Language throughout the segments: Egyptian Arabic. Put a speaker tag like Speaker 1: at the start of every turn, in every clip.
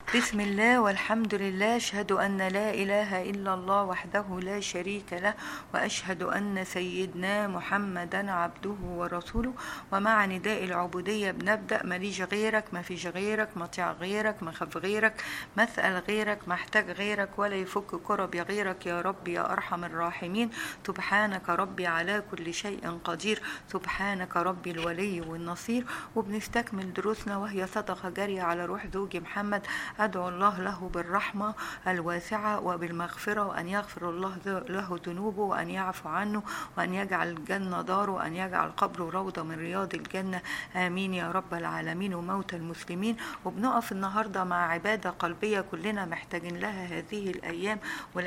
Speaker 1: بسم الله والحمد لله أشهد أن لا إله إلا الله وحده لا شريك له وأشهد أن سيدنا محمدا عبده ورسوله ومع نداء العبودية بنبدأ ماليش غيرك ما فيش غيرك مطيع غيرك ما خاف غيرك مسأل غيرك محتاج غيرك ولا يفك كرب غيرك يا رب يا أرحم الراحمين سبحانك ربي على كل شيء قدير سبحانك ربي الولي والنصير وبنستكمل دروسنا وهي صدقة جارية على روح زوجي محمد أدعو الله له بالرحمة الواسعة وبالمغفرة وأن يغفر الله له ذنوبه وأن يعفو عنه وأن يجعل الجنة داره وأن يجعل قبره روضة من رياض الجنة آمين يا رب العالمين وموتى المسلمين وبنقف النهاردة مع عبادة قلبية كلنا محتاجين لها هذه الأيام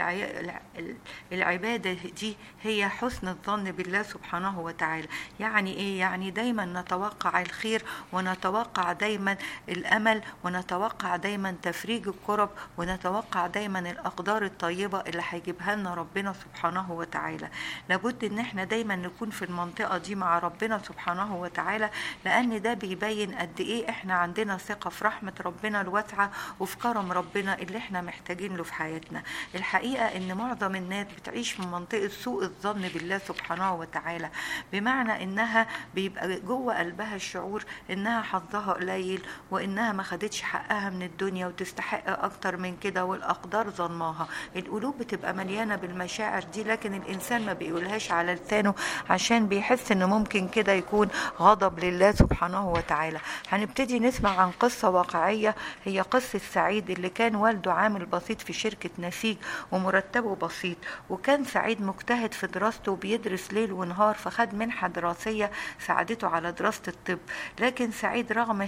Speaker 1: والعبادة دي هي حسن الظن بالله سبحانه وتعالى يعني إيه يعني دايما نتوقع الخير ونتوقع دايما الأمل ونتوقع دايما تفريج الكرب ونتوقع دايما الأقدار الطيبة اللي هيجيبها لنا ربنا سبحانه وتعالى لابد ان احنا دايما نكون في المنطقة دي مع ربنا سبحانه وتعالى لأن ده بيبين قد ايه احنا عندنا ثقة في رحمة ربنا الواسعة وفي كرم ربنا اللي احنا محتاجين له في حياتنا الحقيقة ان معظم الناس بتعيش في منطقة سوء الظن بالله سبحانه وتعالى بمعنى انها بيبقى جوه قلبها الشعور انها حظها قليل وانها ما خدتش حقها من الدنيا وتستحق اكتر من كده والاقدار ظلماها القلوب بتبقى مليانه بالمشاعر دي لكن الانسان ما بيقولهاش على لسانه عشان بيحس انه ممكن كده يكون غضب لله سبحانه وتعالى هنبتدي نسمع عن قصه واقعيه هي قصه سعيد اللي كان والده عامل بسيط في شركه نسيج ومرتبه بسيط وكان سعيد مجتهد في دراسته وبيدرس ليل ونهار فخد منحه دراسيه ساعدته على دراسه الطب لكن سعيد رغم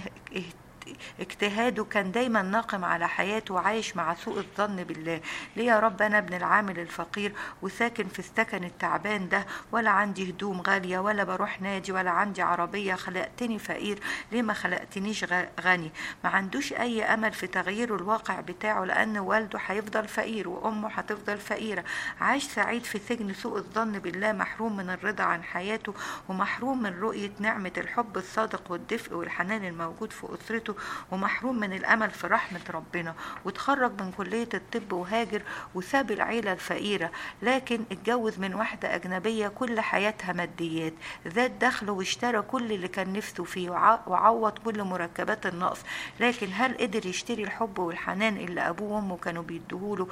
Speaker 1: اجتهاده كان دايما ناقم على حياته وعايش مع سوء الظن بالله ليه يا رب انا ابن العامل الفقير وساكن في السكن التعبان ده ولا عندي هدوم غالية ولا بروح نادي ولا عندي عربية خلقتني فقير ليه ما خلقتنيش غني ما عندوش اي امل في تغيير الواقع بتاعه لان والده هيفضل فقير وامه هتفضل فقيرة عاش سعيد في سجن سوء الظن بالله محروم من الرضا عن حياته ومحروم من رؤية نعمة الحب الصادق والدفء والحنان الموجود في أسرته ومحروم من الأمل في رحمة ربنا وتخرج من كلية الطب وهاجر وساب العيلة الفقيرة لكن اتجوز من واحدة أجنبية كل حياتها ماديات ذات دخل واشترى كل اللي كان نفسه فيه وعوض كل مركبات النقص لكن هل قدر يشتري الحب والحنان اللي أبوه وأمه كانوا بيدوهوله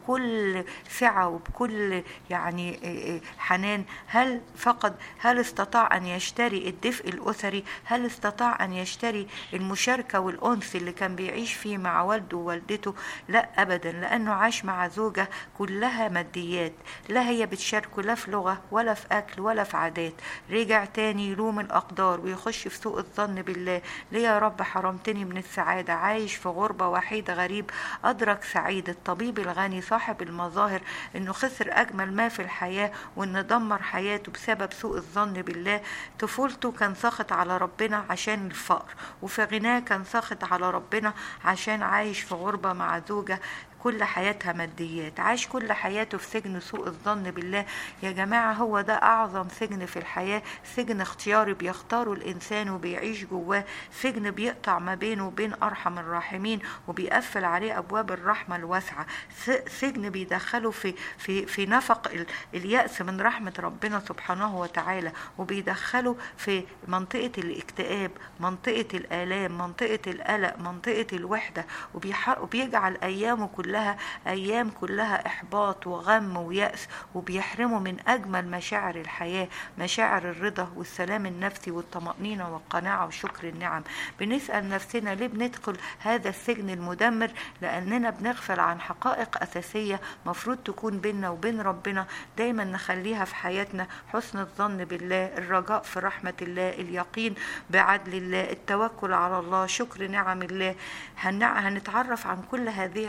Speaker 1: بكل سعة وبكل يعني حنان هل فقد هل استطاع أن يشتري الدفء الأسري هل استطاع أن يشتري المشاركة والأنس اللي كان بيعيش فيه مع والده ووالدته لا أبدا لأنه عاش مع زوجة كلها ماديات لا هي بتشاركه لا في لغة ولا في أكل ولا في عادات رجع تاني يلوم الأقدار ويخش في سوء الظن بالله ليه يا رب حرمتني من السعادة عايش في غربة وحيد غريب أدرك سعيد الطبيب الغني صاحب المظاهر إنه خسر أجمل ما في الحياة وإن دمر حياته بسبب سوء الظن بالله طفولته كان ساخط على ربنا عشان الفقر وفي غناه كان ساخط على ربنا عشان عايش في غربة مع زوجة كل حياتها ماديات عاش كل حياته في سجن سوء الظن بالله يا جماعة هو ده أعظم سجن في الحياة سجن اختياري بيختاره الإنسان وبيعيش جواه سجن بيقطع ما بينه وبين أرحم الراحمين وبيقفل عليه أبواب الرحمة الواسعة سجن بيدخله في في في نفق اليأس من رحمة ربنا سبحانه وتعالى وبيدخله في منطقة الاكتئاب منطقة الآلام منطقة القلق منطقة الوحدة وبيجعل أيامه كلها كلها أيام كلها إحباط وغم ويأس وبيحرموا من أجمل مشاعر الحياة مشاعر الرضا والسلام النفسي والطمأنينة والقناعة وشكر النعم بنسأل نفسنا ليه بندخل هذا السجن المدمر لأننا بنغفل عن حقائق أساسية مفروض تكون بيننا وبين ربنا دايما نخليها في حياتنا حسن الظن بالله الرجاء في رحمة الله اليقين بعدل الله التوكل على الله شكر نعم الله هنتعرف عن كل هذه الحقائق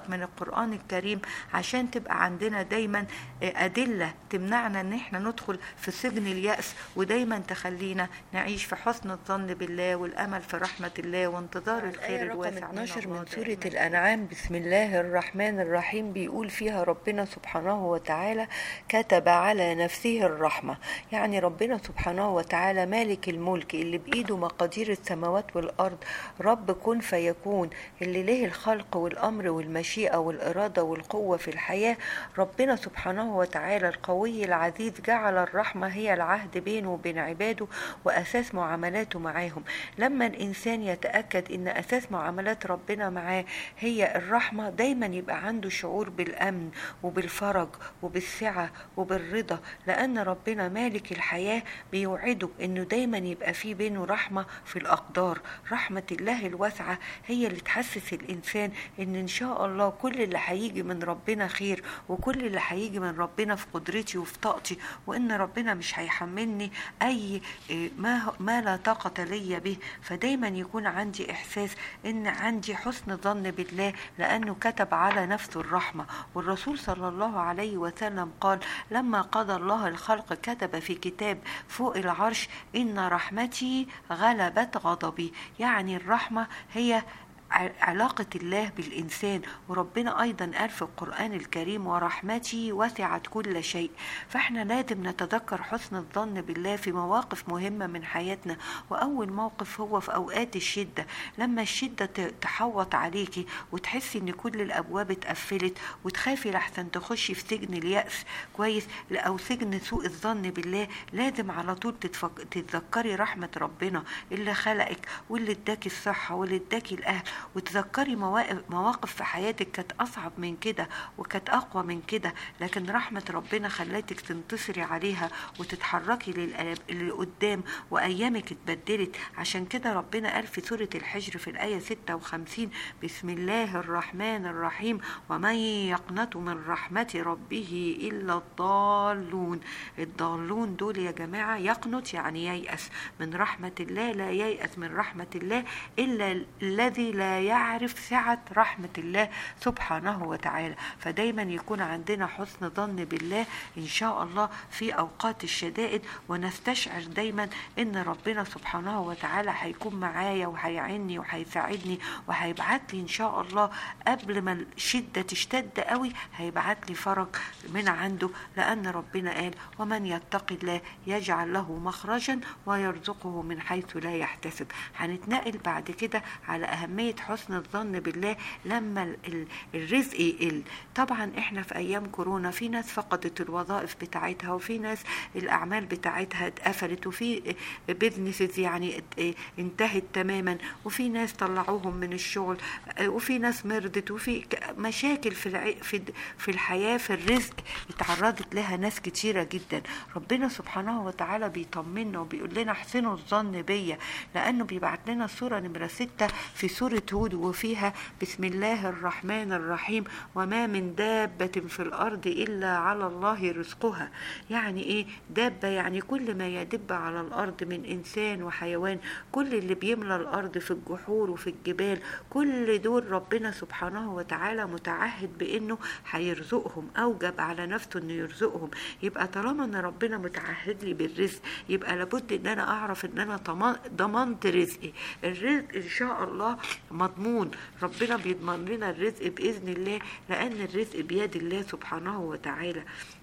Speaker 1: نقرأ من القرآن الكريم عشان تبقى عندنا دايما أدلة تمنعنا ان احنا ندخل في سجن اليأس ودايما تخلينا نعيش في حسن الظن بالله والأمل في رحمة الله وانتظار الخير الواسع من
Speaker 2: 12
Speaker 1: الله
Speaker 2: من سورة
Speaker 1: دائماً.
Speaker 2: الأنعام بسم الله الرحمن الرحيم بيقول فيها ربنا سبحانه وتعالى كتب على نفسه الرحمة يعني ربنا سبحانه وتعالى مالك الملك اللي بإيده مقادير السماوات والأرض رب كن فيكون اللي له الخلق والأمر والمشيئة والإرادة والقوة في الحياة ربنا سبحانه وتعالى القوي العزيز جعل الرحمة هي العهد بينه وبين عباده وأساس معاملاته معاهم لما الإنسان يتأكد إن أساس معاملات ربنا معاه هي الرحمة دايما يبقى عنده شعور بالأمن وبالفرج وبالسعة وبالرضا لأن ربنا مالك الحياة بيوعده إنه دايما يبقى في بينه رحمة في الأقدار رحمة الله الواسعة هي اللي تحسس الإنسان إن إن شاء الله كل اللي هيجي من ربنا خير وكل اللي هيجي من ربنا في قدرتي وفي طاقتي وإن ربنا مش هيحملني أي إيه، ما ما لا طاقة لي به فدايما يكون عندي إحساس إن عندي حسن ظن بالله لأنه كتب على نفسه الرحمة والرسول صلى الله عليه وسلم قال لما قضى الله الخلق كتب في كتاب فوق العرش إن رحمتي غلبت غضبي يعني الرحمة هي ع- علاقة الله بالإنسان وربنا أيضا قال في القرآن الكريم ورحمتي وسعت كل شيء فإحنا لازم نتذكر حسن الظن بالله في مواقف مهمة من حياتنا وأول موقف هو في أوقات الشدة لما الشدة ت- تحوط عليكي وتحسي إن كل الأبواب اتقفلت وتخافي لحسن تخشي في سجن اليأس كويس أو سجن سوء الظن بالله لازم على طول تتفك... تتذكري رحمة ربنا اللي خلقك واللي اداكي الصحة واللي اداكي الأهل وتذكري مواقف, مواقف في حياتك كانت أصعب من كده وكانت أقوى من كده لكن رحمة ربنا خلتك تنتصري عليها وتتحركي للأ- للقدام وأيامك اتبدلت عشان كده ربنا قال في سورة الحجر في الآية 56 بسم الله الرحمن الرحيم ومن يقنط من رحمة ربه إلا الضالون الضالون دول يا جماعة يقنط يعني ييأس من رحمة الله لا ييأس من رحمة الله إلا الذي لا يعرف سعة رحمة الله سبحانه وتعالى فدايما يكون عندنا حسن ظن بالله إن شاء الله في أوقات الشدائد ونستشعر دايما إن ربنا سبحانه وتعالى هيكون معايا وهيعني وهيساعدني وهيبعت لي إن شاء الله قبل ما الشدة تشتد قوي هيبعت لي فرج من عنده لأن ربنا قال ومن يتق الله يجعل له مخرجا ويرزقه من حيث لا يحتسب هنتنقل بعد كده على أهمية حسن الظن بالله لما ال- ال- الرزق يقل طبعا احنا في أيام كورونا في ناس فقدت الوظائف بتاعتها وفي ناس الأعمال بتاعتها اتقفلت وفي بيزنسز يعني ات- انتهت تماما وفي ناس طلعوهم من الشغل وفي ناس مرضت وفي ك- مشاكل في الع... في د- في الحياة في الرزق اتعرضت لها ناس كتيرة جدا ربنا سبحانه وتعالى بيطمنا وبيقول لنا احسنوا الظن بيا لأنه بيبعت لنا السورة نمرة ستة في سورة هود وفيها بسم الله الرحمن الرحيم وما من دابة في الأرض إلا على الله رزقها يعني إيه دابة يعني كل ما يدب على الأرض من إنسان وحيوان كل اللي بيملى الأرض في الجحور وفي الجبال كل دول ربنا سبحانه وتعالى متعهد بأنه هيرزقهم أوجب على نفسه أنه يرزقهم يبقى طالما أن ربنا متعهد لي بالرزق يبقى لابد أن أنا أعرف أن أنا طما- ضمنت رزقي الرزق إن شاء الله مضمون ربنا بيضمن لنا الرزق بإذن الله لأن الرزق بيد الله سبحانه وتعالى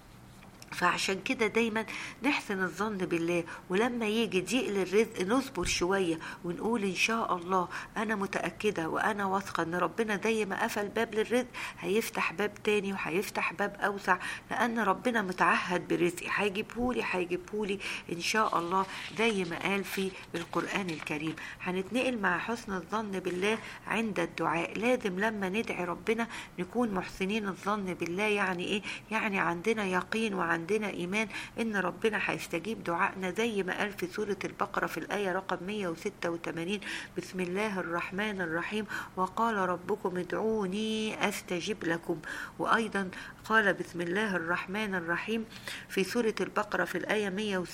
Speaker 2: فعشان كده دايما نحسن الظن بالله ولما يجي ضيق للرزق نصبر شوية ونقول إن شاء الله أنا متأكدة وأنا واثقة إن ربنا زي ما قفل باب للرزق هيفتح باب تاني وهيفتح باب أوسع لأن ربنا متعهد برزقي هيجيبهولي هيجيبهولي إن شاء الله زي ما قال في القرآن الكريم هنتنقل مع حسن الظن بالله عند الدعاء لازم لما ندعي ربنا نكون محسنين الظن بالله يعني إيه يعني عندنا يقين وعندنا
Speaker 1: عندنا إيمان إن ربنا هيستجيب دعائنا زي ما قال في سورة البقرة في الآية رقم 186 بسم الله الرحمن الرحيم وقال ربكم ادعوني أستجب لكم وأيضا قال بسم الله الرحمن الرحيم في سورة البقرة في الآية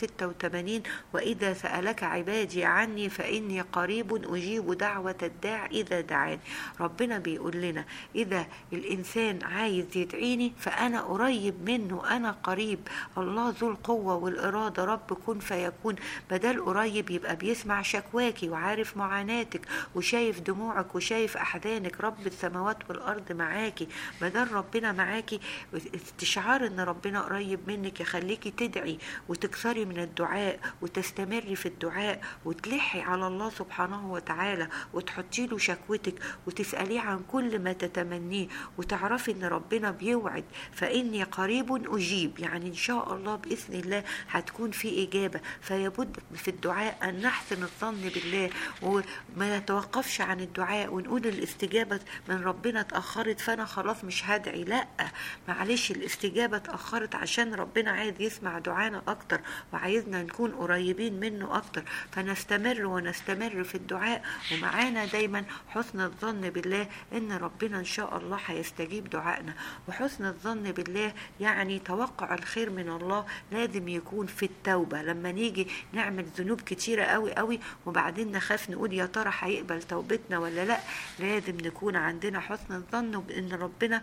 Speaker 1: 186 وإذا سألك عبادي عني فإني قريب أجيب دعوة الداع إذا دعاني ربنا بيقول لنا إذا الإنسان عايز يدعيني فأنا قريب منه أنا قريب الله ذو القوة والإرادة رب كن فيكون بدل قريب يبقى بيسمع شكواكي وعارف معاناتك وشايف دموعك وشايف أحزانك رب السماوات والأرض معاكي بدل ربنا معاكي استشعار ان ربنا قريب منك يخليكي تدعي وتكثري من الدعاء وتستمري في الدعاء وتلحي على الله سبحانه وتعالى وتحطي له شكوتك وتسأليه عن كل ما تتمنيه وتعرفي ان ربنا بيوعد فإني قريب أجيب يعني إن شاء الله بإذن الله هتكون في إجابة فيبد في الدعاء أن نحسن الظن بالله وما نتوقفش عن الدعاء ونقول الاستجابة من ربنا اتأخرت فأنا خلاص مش هدعي لأ معلش الاستجابة اتأخرت عشان ربنا عايز يسمع دعانا أكتر وعايزنا نكون قريبين منه أكتر فنستمر ونستمر في الدعاء ومعانا دايما حسن الظن بالله إن ربنا إن شاء الله هيستجيب دعائنا وحسن الظن بالله يعني توقع الخير من الله لازم يكون في التوبة لما نيجي نعمل ذنوب كتيرة قوي قوي وبعدين نخاف نقول يا ترى هيقبل توبتنا ولا لا لازم نكون عندنا حسن الظن بأن ربنا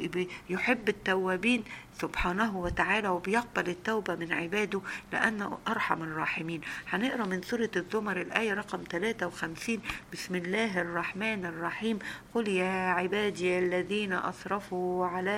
Speaker 1: يحب التوابين سبحانه وتعالى وبيقبل التوبة من عباده لأنه أرحم الراحمين هنقرأ من سورة الزمر الآية رقم 53 بسم الله الرحمن الرحيم قل يا عبادي الذين أسرفوا على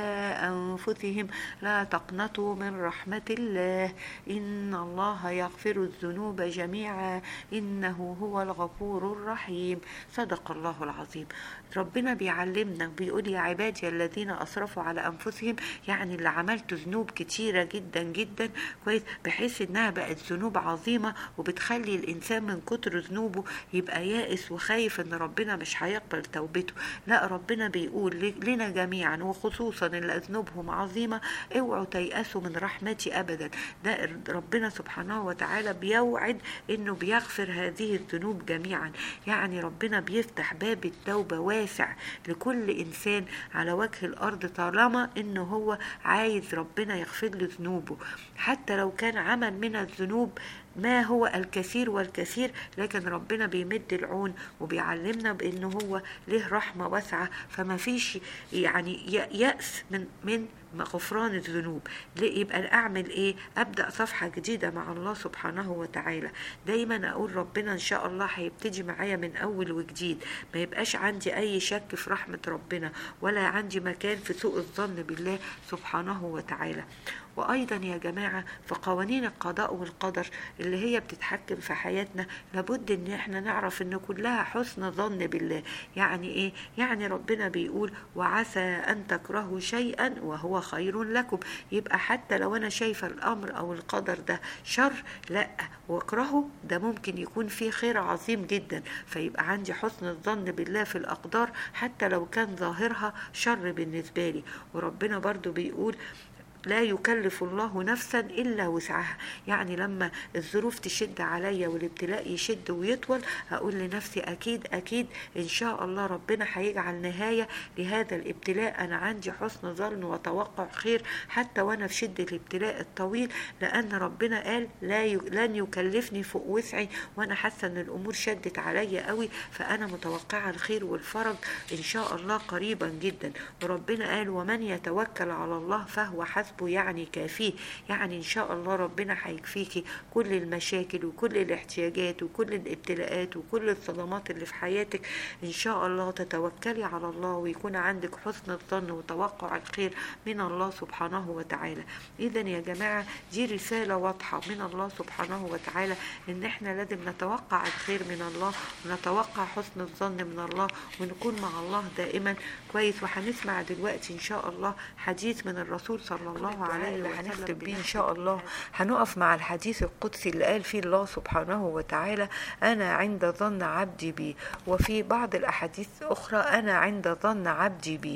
Speaker 1: أنفسهم لا تقنطوا من رحمة الله إن الله يغفر الذنوب جميعا إنه هو الغفور الرحيم صدق الله العظيم ربنا بيعلمنا بيقول يا عبادي الذين أسرفوا على أنفسهم يعني اللي عملت ذنوب كتيرة جدا جدا كويس بحيث إنها بقت ذنوب عظيمة وبتخلي الإنسان من كتر ذنوبه يبقى يائس وخايف إن ربنا مش هيقبل توبته لا ربنا بيقول لنا جميعا وخصوصا اللي ذنوبهم عظيمة اوعوا تيأسوا من رحمتي أبدا ده ربنا سبحانه وتعالى بيوعد إنه بيغفر هذه الذنوب جميعا يعني ربنا بيفتح باب التوبة واسع لكل إنسان على وجه الأرض طالما إنه هو عايز ربنا يغفر له ذنوبه حتى لو كان عمل من الذنوب ما هو الكثير والكثير لكن ربنا بيمد العون وبيعلمنا بانه هو له رحمه واسعه فما فيش يعني يأس من من غفران الذنوب يبقى اعمل ايه ابدا صفحه جديده مع الله سبحانه وتعالى دايما اقول ربنا ان شاء الله هيبتدي معايا من اول وجديد ما يبقاش عندي اي شك في رحمه ربنا ولا عندي مكان في سوء الظن بالله سبحانه وتعالى وايضا يا جماعه في قوانين القضاء والقدر اللي هي بتتحكم في حياتنا لابد ان احنا نعرف ان كلها حسن ظن بالله يعني ايه يعني ربنا بيقول وعسى ان تكرهوا شيئا وهو خير لكم يبقى حتى لو انا شايفه الامر او القدر ده شر لا واكرهه ده ممكن يكون فيه خير عظيم جدا فيبقى عندي حسن الظن بالله في الاقدار حتى لو كان ظاهرها شر بالنسبه لي وربنا برضو بيقول لا يكلف الله نفسا الا وسعها يعني لما الظروف تشد عليا والابتلاء يشد ويطول هقول لنفسي اكيد اكيد ان شاء الله ربنا هيجعل نهايه لهذا الابتلاء انا عندي حسن ظن وتوقع خير حتى وانا في شده الابتلاء الطويل لان ربنا قال لا ي... لن يكلفني فوق وسعي وانا حاسه ان الامور شدت عليا قوي فانا متوقعه الخير والفرج ان شاء الله قريبا جدا وربنا قال ومن يتوكل على الله فهو حسبه حسبه يعني كافيه يعني ان شاء الله ربنا هيكفيكي كل المشاكل وكل الاحتياجات وكل الابتلاءات وكل الصدمات اللي في حياتك ان شاء الله تتوكلي على الله ويكون عندك حسن الظن وتوقع الخير من الله سبحانه وتعالى اذا يا جماعه دي رساله واضحه من الله سبحانه وتعالى ان احنا لازم نتوقع الخير من الله ونتوقع حسن الظن من الله ونكون مع الله دائما كويس وهنسمع دلوقتي ان شاء الله حديث من الرسول صلى الله الله عليه وسلم هنختم بيه ان شاء الله هنقف مع الحديث القدسي اللي قال فيه الله سبحانه وتعالى انا عند ظن عبدي بي وفي بعض الاحاديث اخرى انا عند ظن عبدي بي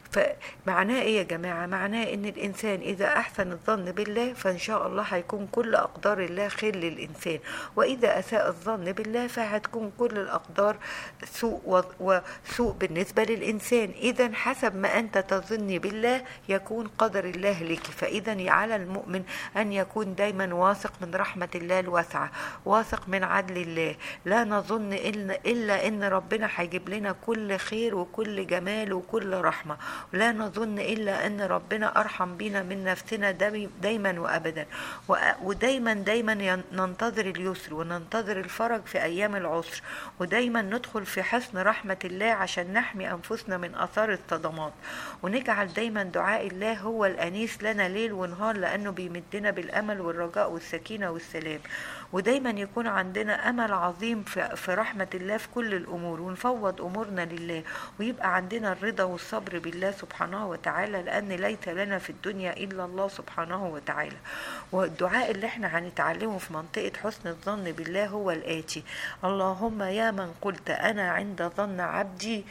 Speaker 2: فمعناه ايه يا جماعة معناه ان الانسان اذا احسن الظن بالله فان شاء الله هيكون كل اقدار الله خير للانسان واذا اساء الظن بالله فهتكون كل الاقدار سوء وسوء بالنسبة للانسان اذا حسب ما انت تظن بالله يكون قدر الله لك فاذا على المؤمن ان يكون دايما واثق من رحمة الله الواسعة واثق من عدل الله لا نظن الا ان ربنا هيجيب لنا كل خير وكل جمال وكل رحمة لا نظن إلا أن ربنا أرحم بنا من نفسنا دايما وأبدا ودايما دايما ننتظر اليسر وننتظر الفرج في أيام العسر ودايما ندخل في حسن رحمة الله عشان نحمي أنفسنا من أثار الصدمات ونجعل دايما دعاء الله هو الأنيس لنا ليل ونهار لأنه بيمدنا بالأمل والرجاء والسكينة والسلام ودايما يكون عندنا امل عظيم في رحمه الله في كل الامور ونفوض امورنا لله ويبقى عندنا الرضا والصبر بالله سبحانه وتعالى لان ليس لنا في الدنيا الا الله سبحانه وتعالى والدعاء اللي احنا هنتعلمه في منطقه حسن الظن بالله هو الاتي اللهم يا من قلت انا عند ظن عبدي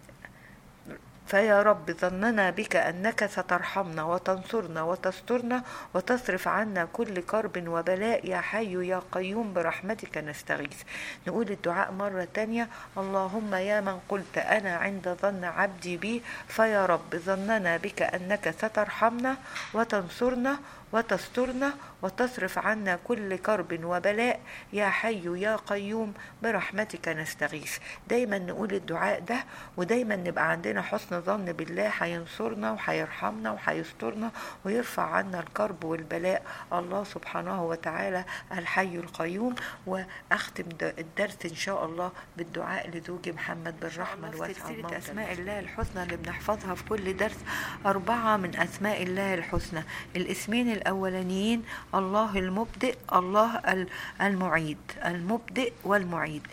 Speaker 2: فيا رب ظننا بك أنك سترحمنا وتنصرنا وتسترنا وتصرف عنا كل كرب وبلاء يا حي يا قيوم برحمتك نستغيث نقول الدعاء مرة تانية اللهم يا من قلت أنا عند ظن عبدي بي فيا رب ظننا بك أنك سترحمنا وتنصرنا وتسترنا وتصرف عنا كل كرب وبلاء يا حي يا قيوم برحمتك نستغيث دايما نقول الدعاء ده ودايما نبقى عندنا حسن ظن بالله هينصرنا وهيرحمنا وهيسترنا ويرفع عنا الكرب والبلاء الله سبحانه وتعالى الحي القيوم واختم الدرس ان شاء الله بالدعاء لزوجي محمد بالرحمه الواسعه
Speaker 1: سلسله اسماء الله الحسنى اللي بنحفظها في كل درس اربعه من اسماء الله الحسنى الاسمين الأولانيين الله المبدئ الله المعيد المبدئ والمعيد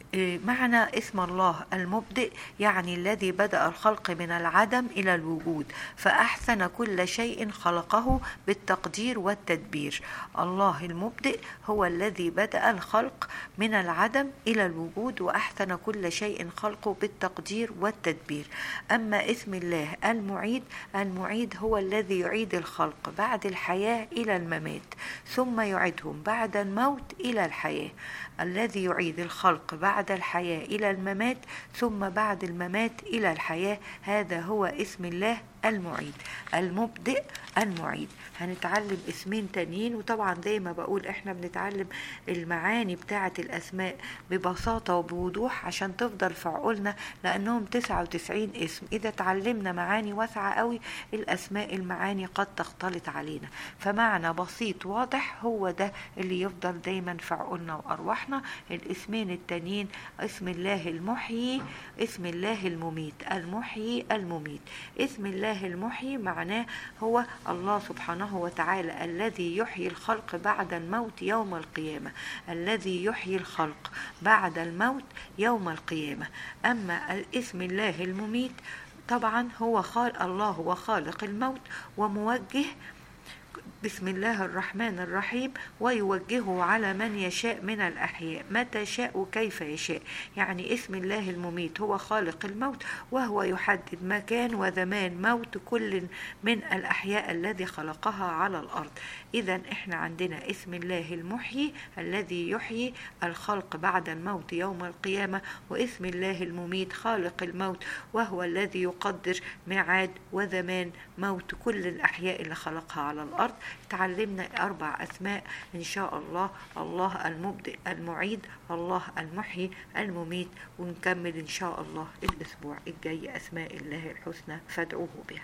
Speaker 1: معنى اسم الله المبدئ يعني الذي بدأ الخلق من العدم إلى الوجود فأحسن كل شيء خلقه بالتقدير والتدبير الله المبدئ هو الذي بدأ الخلق من العدم إلى الوجود وأحسن كل شيء خلقه بالتقدير والتدبير أما اسم الله المعيد المعيد هو الذي يعيد الخلق بعد الحياة إلى الممات ثم يعيدهم بعد الموت إلى الحياة الذي يعيد الخلق بعد الحياة إلى الممات ثم بعد الممات إلى الحياة هذا هو اسم الله المعيد المبدئ المعيد هنتعلم اسمين تانيين وطبعا زي ما بقول احنا بنتعلم المعاني بتاعة الاسماء ببساطة وبوضوح عشان تفضل في عقولنا لانهم 99 اسم اذا تعلمنا معاني واسعة قوي الاسماء المعاني قد تختلط علينا فمعنى بسيط واضح هو ده اللي يفضل دايما في عقولنا وارواحنا الاسمين التانيين اسم الله المحيي اسم الله المميت المحيي المميت اسم الله المحيي معناه هو الله سبحانه وتعالى الذي يحيي الخلق بعد الموت يوم القيامة الذي يحيي الخلق بعد الموت يوم القيامة أما اسم الله المميت طبعا هو خال الله هو خالق الموت وموجه بسم الله الرحمن الرحيم ويوجهه على من يشاء من الأحياء متى شاء وكيف يشاء يعني اسم الله المميت هو خالق الموت وهو يحدد مكان وزمان موت كل من الأحياء الذي خلقها على الأرض إذا إحنا عندنا اسم الله المحيي الذي يحيي الخلق بعد الموت يوم القيامة واسم الله المميت خالق الموت وهو الذي يقدر ميعاد وزمان موت كل الأحياء اللي خلقها على الأرض تعلمنا أربع أسماء إن شاء الله الله المبدئ المعيد الله المحيي المميت ونكمل إن شاء الله الأسبوع الجاي أسماء الله الحسنى فادعوه بها